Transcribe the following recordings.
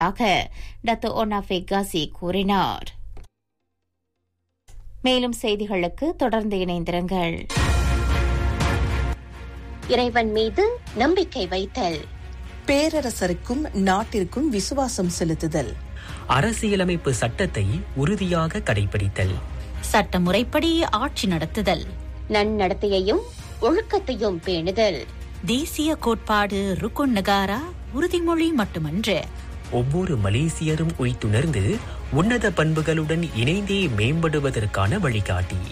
Datuk ஒனாஃபே Kashi கூறினார் மேலும் செய்திகளுக்கு தொடர்ந்து இணைந்திருங்கள் இறைவன் மீது நம்பிக்கை வைத்தல் பேரரசருக்கும் நாட்டிற்கும் விசுவாசம் செலுத்துதல் அரசியலமைப்பு சட்டத்தை உறுதியாக கடைபிடித்தல் சட்டமுறைப்படி ஆட்சி நடத்துதல் நன்னடத்தையையும் ஒழுக்கத்தையும் பேணுதல் தேசிய கோட்பாடு ருக்குன் நகாரா உறுதிமொழி மட்டுமன்று ஒவ்வொரு மலேசியரும் உய்த்துணர்ந்து உன்னத பண்புகளுடன் இணைந்தே மேம்படுவதற்கான வழிகாட்டி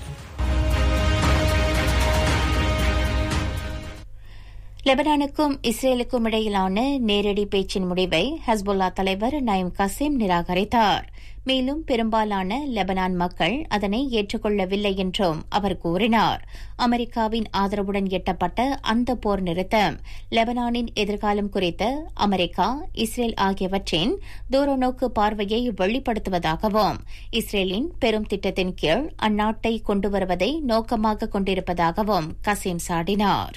லெபனானுக்கும் இஸ்ரேலுக்கும் இடையிலான நேரடி பேச்சின் முடிவை ஹஸ்புல்லா தலைவர் நயம் கசீம் நிராகரித்தார் மேலும் பெரும்பாலான லெபனான் மக்கள் அதனை ஏற்றுக்கொள்ளவில்லை என்றும் அவர் கூறினார் அமெரிக்காவின் ஆதரவுடன் எட்டப்பட்ட அந்த போர் நிறுத்தம் லெபனானின் எதிர்காலம் குறித்த அமெரிக்கா இஸ்ரேல் ஆகியவற்றின் தூரநோக்கு பார்வையை வெளிப்படுத்துவதாகவும் இஸ்ரேலின் பெரும் திட்டத்தின் கீழ் அந்நாட்டை கொண்டு வருவதை நோக்கமாக கொண்டிருப்பதாகவும் கசீம் சாடினார்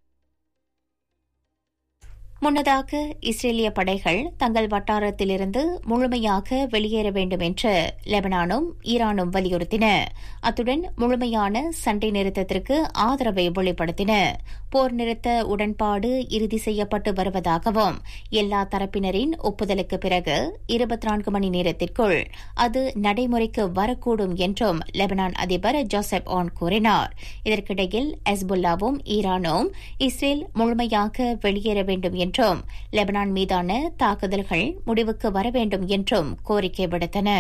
முன்னதாக இஸ்ரேலிய படைகள் தங்கள் வட்டாரத்திலிருந்து முழுமையாக வெளியேற வேண்டும் என்று லெபனானும் ஈரானும் வலியுறுத்தின அத்துடன் முழுமையான சண்டை நிறுத்தத்திற்கு ஆதரவை வெளிப்படுத்தின போர் நிறுத்த உடன்பாடு இறுதி செய்யப்பட்டு வருவதாகவும் எல்லா தரப்பினரின் ஒப்புதலுக்கு பிறகு இருபத்தி நான்கு மணி நேரத்திற்குள் அது நடைமுறைக்கு வரக்கூடும் என்றும் லெபனான் அதிபர் ஜோசப் ஆன் கூறினார் இதற்கிடையில் ஹெஸ்புல்லாவும் ஈரானும் இஸ்ரேல் முழுமையாக வெளியேற வேண்டும் என்றும் லெபனான் மீதான தாக்குதல்கள் முடிவுக்கு வர வேண்டும் என்றும் கோரிக்கை விடுத்தன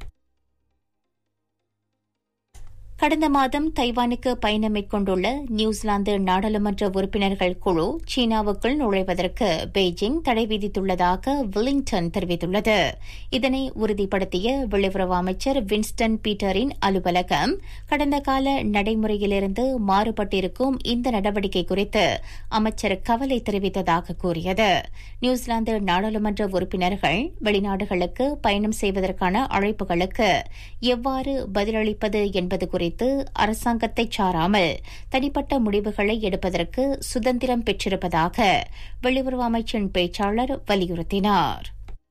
கடந்த மாதம் தைவானுக்கு பயணம் மேற்கொண்டுள்ள நியூசிலாந்து நாடாளுமன்ற உறுப்பினர்கள் குழு சீனாவுக்குள் நுழைவதற்கு பெய்ஜிங் தடை விதித்துள்ளதாக வில்லிங்டன் தெரிவித்துள்ளது இதனை உறுதிப்படுத்திய வெளியுறவு அமைச்சர் வின்ஸ்டன் பீட்டரின் அலுவலகம் கடந்த கால நடைமுறையிலிருந்து மாறுபட்டிருக்கும் இந்த நடவடிக்கை குறித்து அமைச்சர் கவலை தெரிவித்ததாக கூறியது நியூசிலாந்து நாடாளுமன்ற உறுப்பினர்கள் வெளிநாடுகளுக்கு பயணம் செய்வதற்கான அழைப்புகளுக்கு எவ்வாறு பதிலளிப்பது என்பது குறித்து குறித்து அரசாங்கத்தை சாராமல் தனிப்பட்ட முடிவுகளை எடுப்பதற்கு சுதந்திரம் பெற்றிருப்பதாக வெளியுறவு அமைச்சின் பேச்சாளர் வலியுறுத்தினார்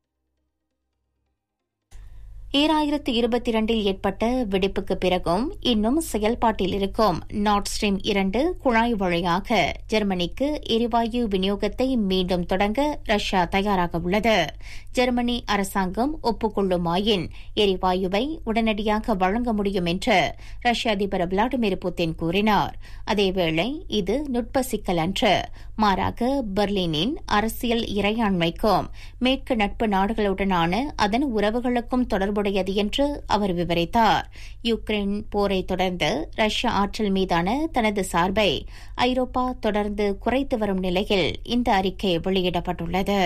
ஈராயிரத்து இருபத்தி இரண்டில் ஏற்பட்ட வெடிப்புக்கு பிறகும் இன்னும் செயல்பாட்டில் இருக்கும் நார்ட் ஸ்ட்ரீம் இரண்டு குழாய் வழியாக ஜெர்மனிக்கு எரிவாயு விநியோகத்தை மீண்டும் தொடங்க ரஷ்யா தயாராக உள்ளது ஜெர்மனி அரசாங்கம் ஒப்புக்கொள்ளுமாயின் எரிவாயுவை உடனடியாக வழங்க முடியும் என்று ரஷ்ய அதிபர் விளாடிமிர் புட்டின் கூறினார் அதேவேளை இது நுட்ப சிக்கல் அன்று மாறாக பெர்லினின் அரசியல் இறையாண்மைக்கும் மேற்கு நட்பு நாடுகளுடனான அதன் உறவுகளுக்கும் தொடர்புடையது என்று அவர் விவரித்தார் யுக்ரைன் போரை தொடர்ந்து ரஷ்ய ஆற்றல் மீதான தனது சார்பை ஐரோப்பா தொடர்ந்து குறைத்து வரும் நிலையில் இந்த அறிக்கை வெளியிடப்பட்டுள்ளது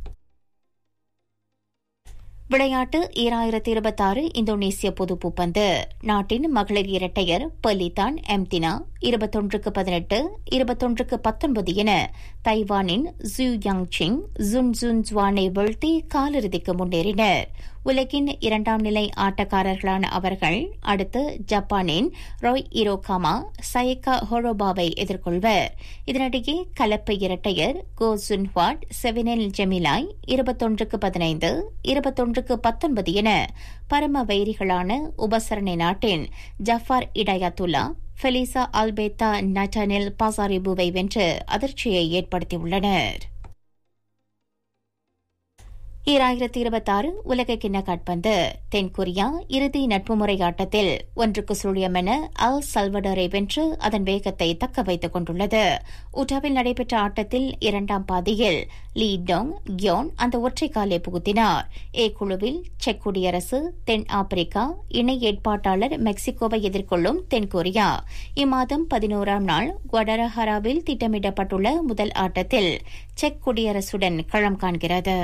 விளையாட்டு ஈராயிரத்தி இருபத்தாறு இந்தோனேசிய பொது பூப்பந்து நாட்டின் மகளிர் இரட்டையர் பலிதான் எம்தினா இருபத்தொன்றுக்கு பதினெட்டு இருபத்தொன்றுக்கு பத்தொன்பது என தைவானின் ஜூ யாங் சிங் ஜுன் ஜுன் ஜுவானை வீழ்த்தி காலிறுதிக்கு முன்னேறினர் உலகின் இரண்டாம் நிலை ஆட்டக்காரர்களான அவர்கள் அடுத்து ஜப்பானின் ராய் இரோகாமா சயக்கா ஹோரோபாவை எதிர்கொள்வர் இதனிடையே கலப்பு இரட்டையர் கோ சுன்ஹாட் செவினல் ஜெமிலாய் இருபத்தொன்றுக்கு பதினைந்து இருபத்தொன்றுக்கு பத்தொன்பது என பரம வைரிகளான உபசரணை நாட்டின் ஜஃபார் இடாயத்துல்லா ஃபெலிசா அல்பேத்தா நட்டானில் பாசாரிபுவை வென்று அதிர்ச்சியை ஏற்படுத்தியுள்ளனா் ஈராயிரத்தி இருபத்தாறு உலக கிண்ண காட்பந்து தென்கொரியா இறுதி நட்பு முறை ஆட்டத்தில் ஒன்றுக்கு சுழியம் என அல் சல்வடரை வென்று அதன் வேகத்தை தக்க வைத்துக் கொண்டுள்ளது உட்டாவில் நடைபெற்ற ஆட்டத்தில் இரண்டாம் பாதியில் லீ டோங் கியோன் அந்த ஒற்றை காலை புகுத்தினார் ஏ குழுவில் செக் குடியரசு தென் ஆப்பிரிக்கா இணை ஏற்பாட்டாளர் மெக்சிகோவை எதிர்கொள்ளும் தென்கொரியா இம்மாதம் பதினோராம் நாள் குவடரஹராவில் திட்டமிடப்பட்டுள்ள முதல் ஆட்டத்தில் செக் குடியரசுடன் களம் காண்கிறது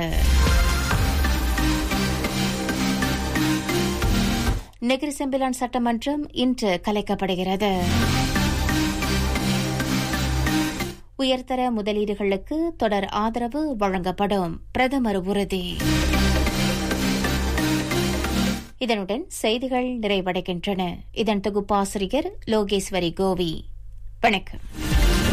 நெகிரி செம்பிலான் சட்டமன்றம் இன்று கலைக்கப்படுகிறது உயர்தர முதலீடுகளுக்கு தொடர் ஆதரவு வழங்கப்படும் பிரதமர் உறுதி இதனுடன் செய்திகள் நிறைவடைகின்றன இதன் தொகுப்பாசிரியர் லோகேஸ்வரி கோவி வணக்கம்